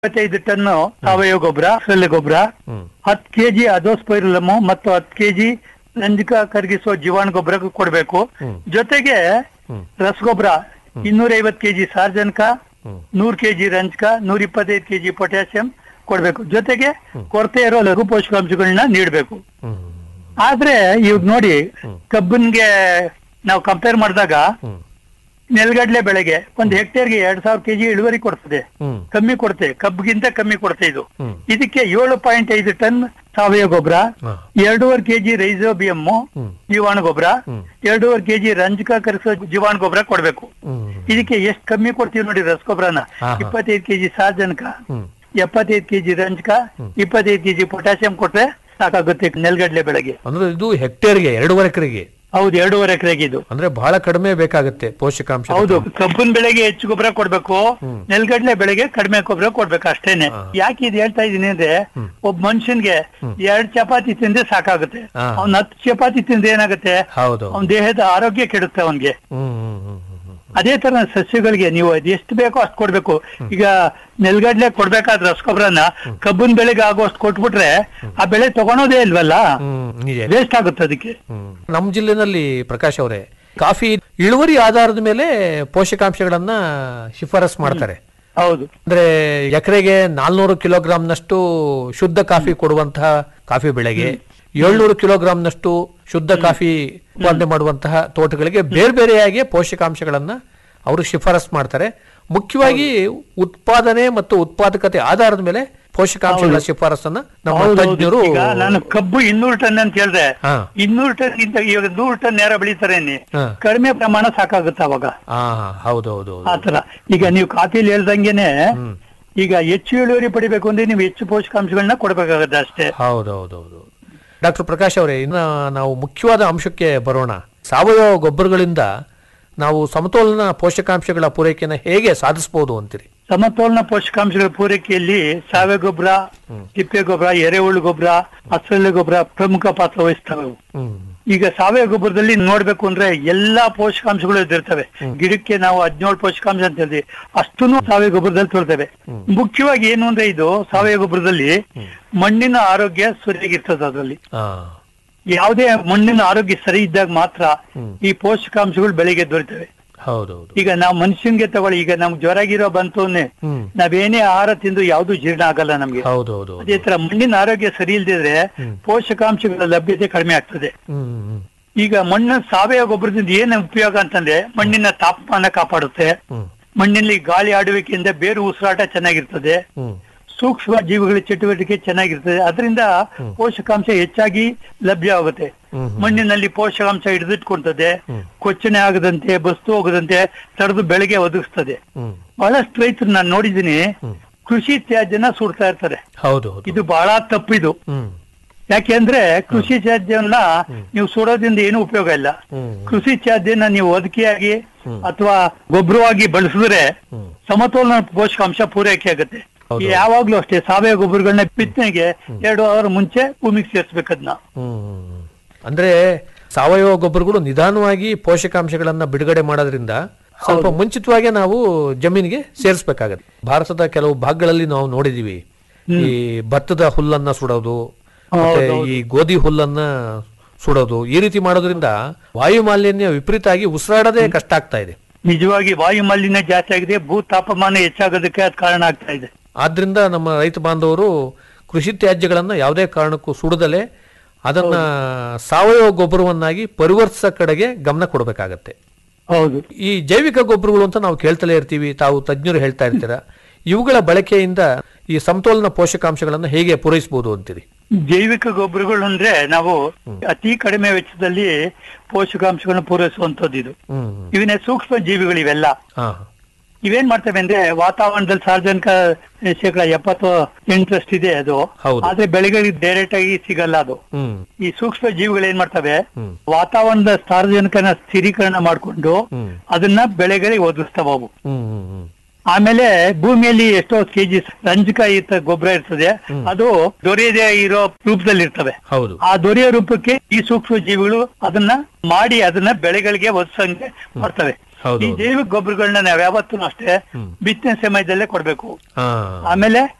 ಇಪ್ಪತ್ತೈದು ಟನ್ ಸಾವಯವ ಗೊಬ್ಬರ ಸೊಳ್ಳೆ ಗೊಬ್ಬರ ಹ್ಮ್ ಹತ್ತು ಕೆಜಿ ಅಜೋಸ್ಪೈರಲಮು ಮತ್ತು ಹತ್ತು ಕೆಜಿ ರಂಜಕ ಕರಗಿಸುವ ಜೀವಾಣು ಗೊಬ್ಬರ ಕೊಡಬೇಕು ಹ್ಮ್. ಜೊತೆಗೆ ಹ್ಮ್. ರಸಗೊಬ್ಬರ ಇನ್ನೂರ ಐವತ್ತು ಕೆಜಿ ಸಾರ್ಜನಕ ಹ್ಮ್ ನೂರ್ ಕೆಜಿ ರಂಜಕ ನೂರ ಇಪ್ಪತ್ತೈದು ಕೆಜಿ ಪೊಟ್ಯಾಸಿಯಂ ಕೊಡ್ಬೇಕು ಜೊತೆಗೆ ಕೊರತೆ ಇರೋ ಲಘು ಪೋಷಕಾಂಶಗಳನ್ನ ನೀಡಬೇಕು ಹ್ಮ್ ಆದ್ರೆ ಇವಾಗ ನೋಡಿ ಕಬ್ಬನ್ಗೆ ನಾವು ಕಂಪೇರ್ ಮಾಡಿದಾಗ ಹ್ಮ್ ನೆಲಗಡಲೆ ಬೆಳೆಗೆ ಒಂದು ಹೆಕ್ಟೇರ್ಗೆ ಎರಡ್ ಸಾವಿರ ಕೆಜಿ ಇಳುವರಿ ಕೊಡ್ತದೆ ಹ್ಮ್ ಕಮ್ಮಿ ಕೊಡುತ್ತೆ ಕಬ್ಬಿಗಿಂತ ಕಮ್ಮಿ ಕೊಡುತ್ತೆ ಇದು ಹ್ಮ್ ಇದಕ್ಕೆ ಏಳು ಪಾಯಿಂಟ್ ಐದು ಟನ್ ಸಾವಯವ ಗೊಬ್ಬರ ಹಾ. ಎರಡೂವರೆ ಕೆಜಿ ರೈಸೋಬಿಯಂ ಹ್ಮ್. ಜೀವಾಣು ಗೊಬ್ಬರ ಹ್ಮ್. ಎರಡೂವರೆ ಕೆಜಿ ರಂಜಕ ಕರಿಸೋ ಜೀವಾಣು ಗೊಬ್ಬರ ಕೊಡ್ಬೇಕು ಹ್ಮ್ ಇದಕ್ಕೆ ಎಷ್ಟು ಕಮ್ಮಿ ಕೊಡ್ತೀವಿ ನೋಡಿ ರಸಗೊಬ್ಬರನ ಹಾ, ಹಾ. ಇಪ್ಪತ್ತೈದು ಕೆಜಿ ಸಾರ್ಜನಕ ಹ್ಮ್ ಎಪ್ಪತ್ತೈದು ಕೆಜಿ ರಂಜಕ ಇಪ್ಪತ್ತೈದು ಕೆಜಿ ಪೊಟ್ಯಾಸಿಯಂ ಕೊಟ್ರೆ ಸಾಕಾಗುತ್ತೆ ನೆಲಗಡಲೆ ಬೆಳೆಗೆ ಅಂದ್ರೆ ಇದು ಹೆಕ್ಟೇರ್ಗೆ ಎರಡೂವರೆ ಎಕರೆಗೆ ಹೌದು ಎರಡೂವರೆ ಎಕರೆಗೆ ಇದು ಅಂದ್ರೆ ಬಹಳ ಕಡಿಮೆ ಬೇಕಾಗುತ್ತೆ ಪೋಷಕಾಂಶ ಹೌದು ಕಬ್ಬಿನ ಬೆಳೆಗೆ ಹೆಚ್ಚು ಗೊಬ್ಬರ ಕೊಡ್ಬೇಕು ನೆಲಗಡಲೆ ಬೆಳೆಗೆ ಕಡಿಮೆ ಗೊಬ್ಬರ ಕೊಡ್ಬೇಕು ಅಷ್ಟೇನೆ ಹಾ. ಯಾಕೆ ಇದು ಹೇಳ್ತಾ ಇದೀನಿ ಅಂದ್ರೆ ಒಬ್ಬ ಮನುಷ್ಯನ್ಗೆ ಎರಡ್ ಚಪಾತಿ ತಿಂದ್ರೆ ಸಾಕಾಗುತ್ತೆ ಹಾ. ಅವ್ನ್ ಹತ್ತು ಚಪಾತಿ ತಿಂದ್ರೆ ಏನಾಗುತ್ತೆ ಹೌದು ಅವನ ದೇಹದ ಆರೋಗ್ಯ ಕೆಡುತ್ತೆ ಅವನ್ಗೆ ಹ್ಮ್ ಹ್ಮ್ ಹ್ಮ್ ಹ್ಮ್ ಹ್ಮ್ ಅದೇ ತರ ಸಸ್ಯಗಳಿಗೆ ನೀವು ಅದ್ ಎಷ್ಟು ಬೇಕೋ ಅಷ್ಟು ಕೊಡ್ಬೇಕು ಈಗ ನೆಲಗಡಲೆ ಕೊಡ್ಬೇಕಾದ್ರೆ ರಸಗೊಬ್ಬರನ ಕಬ್ಬಿನ ಬೆಳೆಗೆ ಆಗೋಷ್ಟು ಕೊಟ್ಬಿಟ್ರೆ ಆ ಬೆಳೆ ತಗೊಳೋದೇ ಇಲ್ವಲ್ಲ ಹ್ಮ್ ನಿಜ ವೇಸ್ಟ್ ಆಗುತ್ತೆ ಅದಕ್ಕೆ ಹ್ಮ್. ನಮ್ಮ ಜಿಲ್ಲೆನಲ್ಲಿ ಪ್ರಕಾಶ್ ಅವರೇ ಕಾಫಿ ಇಳುವರಿ ಆಧಾರದ ಮೇಲೆ ಪೋಷಕಾಂಶಗಳನ್ನ ಶಿಫಾರಸ್ ಮಾಡ್ತಾರೆ ಹೌದು ಅಂದ್ರೆ ಎಕರೆಗೆ ನಾಲ್ನೂರು ಕಿಲೋಗ್ರಾಂನಷ್ಟು ಶುದ್ಧ ಕಾಫಿ ಕೊಡುವಂತಹ ಕಾಫಿ ಬೆಳೆಗೆ ಏಳ್ನೂರು ಕಿಲೋಗ್ರಾಂನಷ್ಟು ಶುದ್ಧ ಕಾಫಿ ಉತ್ಪಾದನೆ ಮಾಡುವಂತಹ ತೋಟಗಳಿಗೆ ಬೇರೆ ಬೇರೆಯಾಗಿ ಪೋಷಕಾಂಶಗಳನ್ನ ಅವರು ಶಿಫಾರಸ್ ಮಾಡ್ತಾರೆ ಮುಖ್ಯವಾಗಿ ಉತ್ಪಾದನೆ ಮತ್ತು ಉತ್ಪಾದಕತೆ ಆಧಾರದ ಮೇಲೆ ಪೋಷಕಾಂಶಗಳ ಶಿಫಾರಸನ್ನ ನಮ್ಮ ಹೌದು, ಹೌದು. ತಜ್ಞರು ಈಗ ನಾನು ಕಬ್ಬು ಇನ್ನೂರು ಟನ್ ಅಂತ ಹೇಳಿದೆ ಹಾ. ಇನ್ನೂರು ಟನ್ ಗಿಂತ ಇವಾಗ ನೂರು ಟನ್ ನೇರ ಬೆಳೀತಾರೆ ನೀ ಹಾ. ಕಡಿಮೆ ಪ್ರಮಾಣ ಸಾಕಾಗುತ್ತೆ ಅವಾಗ ಹಾ ಹೌದು ಹೌದು ಹೌದು ಆತರ ಈಗ ನೀವು ಕಾಫಿಲಿ ಹೇಳ್ದಂಗೆನೆ ಈಗ ಹೆಚ್ಚು ಇಳುವರಿ ಪಡಿಬೇಕು ಅಂದ್ರೆ ನೀವು ಹೆಚ್ಚು ಪೋಷಕಾಂಶಗಳನ್ನ ಕೊಡ್ಬೇಕಾಗತ್ತೆ ಅಷ್ಟೇ ಹೌದೌದೌದು ಡಾಕ್ಟರ್ ಪ್ರಕಾಶ್ ಅವರೇ ಇನ್ನ ನಾವು ಮುಖ್ಯವಾದ ಅಂಶಕ್ಕೆ ಬರೋಣ ಸಾವಯವ ಗೊಬ್ಬರಗಳಿಂದ ನಾವು ಸಮತೋಲನ ಪೋಷಕಾಂಶಗಳ ಪೂರೈಕೆಯನ್ನು ಹೇಗೆ ಸಾಧಿಸಬಹುದು ಅಂತೀರಿ ಸಮತೋಲನ ಪೋಷಕಾಂಶಗಳ ಪೂರೈಕೆಯಲ್ಲಿ ಸಾವಯವ ಗೊಬ್ಬರ ತಿಪ್ಪೆ ಗೊಬ್ಬರ ಎರೆಹುಳು ಗೊಬ್ಬರ ಹಸಿರೆಲೆ ಗೊಬ್ಬರ ಪ್ರಮುಖ ಪಾತ್ರ ವಹಿಸ್ತವೆ ಅವು. ಹ್ಮ್ ಈಗ ಸಾವಯವ ಗೊಬ್ಬರದಲ್ಲಿ ನೋಡ್ಬೇಕು ಅಂದ್ರೆ ಎಲ್ಲಾ ಪೋಷಕಾಂಶಗಳು ಇದಿರ್ತವೆ ಗಿಡಕ್ಕೆ ನಾವು ಹದಿನೇಳು ಪೋಷಕಾಂಶ ಅಂತ ಹೇಳ್ತೀವಿ ಅಷ್ಟನ್ನು ಸಾವಯವ ಗೊಬ್ಬರದಲ್ಲಿ ತೊಳ್ತೇವೆ ಮುಖ್ಯವಾಗಿ ಏನು ಅಂದ್ರೆ ಇದು ಸಾವಯವ ಗೊಬ್ಬರದಲ್ಲಿ ಮಣ್ಣಿನ ಆರೋಗ್ಯ ಸರಿಯಾಗಿರ್ತದೆ ಅದರಲ್ಲಿ ಆ ಯಾವುದೇ ಮಣ್ಣಿನ ಆರೋಗ್ಯ ಸರಿ ಇದ್ದಾಗ ಮಾತ್ರ ಹ್ಮ್. ಈ ಪೋಷಕಾಂಶಗಳು ಬೆಳೆಗೆ ದೊರೆತವೆ ಹೌದೌದು ಈಗ ನಾವು ಮನುಷ್ಯನ್ಗೆ ತಗೊಳ್ಳಿ ಈಗ ನಮ್ಗೆ ಜ್ವರಾಗಿರೋ ಬಂತು ಅಂದ್ರೆ ಹ್ಮ್ ನಾವೇನೇ ಆಹಾರ ತಿಂದು ಯಾವ್ದು ಜೀರ್ಣ ಆಗಲ್ಲ ನಮ್ಗೆ ಹೌದೌದು ಅದೇ ತರ ಮಣ್ಣಿನ ಆರೋಗ್ಯ ಸರಿ ಇಲ್ದಿದ್ರೆ ಪೋಷಕಾಂಶಗಳ ಲಭ್ಯತೆ ಕಡಿಮೆ ಆಗ್ತದೆ ಹ್ಮ್ ಹ್ಮ್ ಈಗ ಮಣ್ಣಿನ ಸಾವಯವ ಗೊಬ್ಬರದಿಂದ ಏನ್ ಉಪಯೋಗ ಅಂತಂದ್ರೆ ಮಣ್ಣಿನ ತಾಪಮಾನ ಕಾಪಾಡುತ್ತೆ ಹ್ಮ್ ಮಣ್ಣಿನಲ್ಲಿ ಗಾಳಿ ಆಡುವಿಕೆಯಿಂದ ಬೇರು ಉಸಿರಾಟ ಚೆನ್ನಾಗಿರ್ತದೆ ಹ್ಮ್ ಸೂಕ್ಷ್ಮ ಜೀವಿಗಳ ಚಟುವಟಿಕೆ ಚೆನ್ನಾಗಿರ್ತದೆ ಅದರಿಂದ ಪೋಷಕಾಂಶ ಹೆಚ್ಚಾಗಿ ಲಭ್ಯ ಆಗುತ್ತೆ ಹ್ಮ್. ಮಣ್ಣಿನಲ್ಲಿ ಪೋಷಕಾಂಶ ಹಿಡಿದಿಟ್ಕೊಳ್ತದೆ ಹ್ಮ್. ಕೊಚ್ಚನೆ ಆಗದಂತೆ ಬಸ್ತು ಹೋಗದಂತೆ ತಡೆದು ಬೆಳೆಗೆ ಒದಗಿಸ್ತದೆ ಹ್ಮ್ ಬಹಳಷ್ಟು ರೈತರು ನಾನು ನೋಡಿದ್ದೀನಿ ಹ್ಮ್. ಕೃಷಿ ತ್ಯಾಜ್ಯನ ಸುಡ್ತಾ ಇರ್ತಾರೆ ಹೌದು ಹೌದು ಇದು ಬಹಳ ತಪ್ಪಿದು ಹ್ಮ್ ಯಾಕೆಂದ್ರೆ ಕೃಷಿ ತ್ಯಾಜ್ಯವನ್ನ ನೀವು ಸುಡೋದ್ರಿಂದ ಏನು ಉಪಯೋಗ ಇಲ್ಲ ಹ್ಮ್ ಕೃಷಿ ತ್ಯಾಜ್ಯನ ನೀವು ಒದಕಿಯಾಗಿ ಹ್ಮ್. ಅಥವಾ ಗೊಬ್ಬರವಾಗಿ ಬಳಸಿದ್ರೆ ಹ್ಮ್ ಸಮತೋಲನ ಪೋಷಕಾಂಶ ಪೂರೈಕೆ ಆಗುತ್ತೆ ಹೌದು. ಯಾವಾಗ್ಲೂ ಅಷ್ಟೇ ಸಾವಯವ ಗೊಬ್ಬರಗಳನ್ನ ಬಿತ್ತನೆಗೆ ಎರಡು ಅವರ್ ಮುಂಚೆ ಭೂಮಿಗೆ ಸೇರಿಸ್ಬೇಕು ಅದನ್ನ ಹ್ಮ್. ಅಂದ್ರೆ ಸಾವಯವ ಗೊಬ್ಬರಗಳು ನಿಧಾನವಾಗಿ ಪೋಷಕಾಂಶಗಳನ್ನ ಬಿಡುಗಡೆ ಮಾಡೋದ್ರಿಂದ ಸ್ವಲ್ಪ ಮುಂಚಿತವಾಗಿ ನಾವು ಜಮೀನಿಗೆ ಸೇರಿಸಬೇಕಾಗತ್ತೆ ಭಾರತದ ಕೆಲವು ಭಾಗಗಳಲ್ಲಿ ನಾವು ನೋಡಿದೀವಿ ಈ ಭತ್ತದ ಹುಲ್ಲನ್ನ ಸುಡೋದು ಮತ್ತೆ ಈ ಗೋಧಿ ಹುಲ್ಲನ್ನ ಸುಡೋದು ಈ ರೀತಿ ಮಾಡೋದ್ರಿಂದ ವಾಯು ಮಾಲಿನ್ಯ ವಿಪರೀತ ಆಗಿ ಉಸಿರಾಡೋದೇ ಕಷ್ಟ ಆಗ್ತಾ ಇದೆ ನಿಜವಾಗಿ ವಾಯು ಮಾಲಿನ್ಯ ಜಾಸ್ತಿ ಆಗಿದೆ ಭೂ ತಾಪಮಾನ ಹೆಚ್ಚಾಗೋದಕ್ಕೆ ಅದು ಕಾರಣ ಆಗ್ತಾ ಇದೆ ಆದ್ರಿಂದ ನಮ್ಮ ರೈತ ಬಾಂಧವರು ಕೃಷಿ ತ್ಯಾಜ್ಯಗಳನ್ನ ಯಾವುದೇ ಕಾರಣಕ್ಕೂ ಸುಡದಲೆ ಅದನ್ನ ಸಾವಯವ ಗೊಬ್ಬರವನ್ನಾಗಿ ಪರಿವರ್ತಿಸೋ ಕಡೆಗೆ ಗಮನ ಕೊಡಬೇಕಾಗತ್ತೆ ಹೌದು ಈ ಜೈವಿಕ ಗೊಬ್ಬರಗಳು ಅಂತ ನಾವು ಕೇಳ್ತಲೇ ಇರ್ತೀವಿ ತಾವು ತಜ್ಞರು ಹೇಳ್ತಾ ಇರ್ತೀರ ಇವುಗಳ ಬಳಕೆಯಿಂದ ಈ ಸಮತೋಲನ ಪೋಷಕಾಂಶಗಳನ್ನ ಹೇಗೆ ಪೂರೈಸಬಹುದು ಅಂತೀರಿ ಜೈವಿಕ ಗೊಬ್ಬರಗಳು ಅಂದ್ರೆ ನಾವು ಅತಿ ಕಡಿಮೆ ವೆಚ್ಚದಲ್ಲಿ ಪೋಷಕಾಂಶಗಳನ್ನ ಪೂರೈಸುವಂತದ್ದು ಇದು ಹ್ಮ್ ಹ್ಮ್. ಇವನ್ನೇ ಸೂಕ್ಷ್ಮ ಜೀವಿಗಳು ಇವೆಲ್ಲ ಹಾ ಇವೇನ್ ಮಾಡ್ತವೆ ಅಂದ್ರೆ ವಾತಾವರಣದಲ್ಲಿ ಸಾರ್ವಜನಿಕ ಶೇಕಡ ಎಪ್ಪತ್ತು ಎಂಟರಷ್ಟು ಇದೆ ಅದು ಹೌದು. ಆದ್ರೆ ಬೆಳೆಗಳಿಗೆ ಡೈರೆಕ್ಟ್ ಆಗಿ ಸಿಗಲ್ಲ ಅದು ಹ್ಮ್ ಈ ಸೂಕ್ಷ್ಮ ಜೀವಿಗಳು ಏನ್ ಮಾಡ್ತವೆ ಹ್ಮ್. ವಾತಾವರಣದ ಸಾರ್ವಜನಿಕನ ಸ್ಥಿರೀಕರಣ ಮಾಡ್ಕೊಂಡು ಹ್ಮ್ ಅದನ್ನ ಬೆಳೆಗಳಿಗೆ ಒದಗಿಸ್ತಾವ ಅವು ಹ್ಮ್ ಹ್ಮ್ ಹ್ಮ್ ಆಮೇಲೆ ಭೂಮಿಯಲ್ಲಿ ಎಷ್ಟೋ ಕೆಜಿ ರಂಜಕ ಇರ್ತ ಗೊಬ್ಬರ ಇರ್ತದೆ ಅದು ದೊರೆಯದೇ ಇರೋ ರೂಪದಲ್ಲಿ ಇರ್ತವೆ ಹೌದು ಆ ದೊರೆಯೋ ರೂಪಕ್ಕೆ ಈ ಸೂಕ್ಷ್ಮ ಜೀವಿಗಳು ಅದನ್ನ ಮಾಡಿ ಅದನ್ನ ಬೆಳೆಗಳಿಗೆ ಒದಸಂಗೆ ಮಾಡ್ತವೆ ಹೌದು, ಈ ಹೌದು. ಜೈವಿಕ ಗೊಬ್ಬರಗಳನ್ನ ನಾವು ಯಾವತ್ತೂ ಅಷ್ಟೇ ಹ್ಮ್. ಬಿತ್ತನೆ ಸಮಯದಲ್ಲೇ ಕೊಡ್ಬೇಕು ಹಾ ಆಮೇಲೆ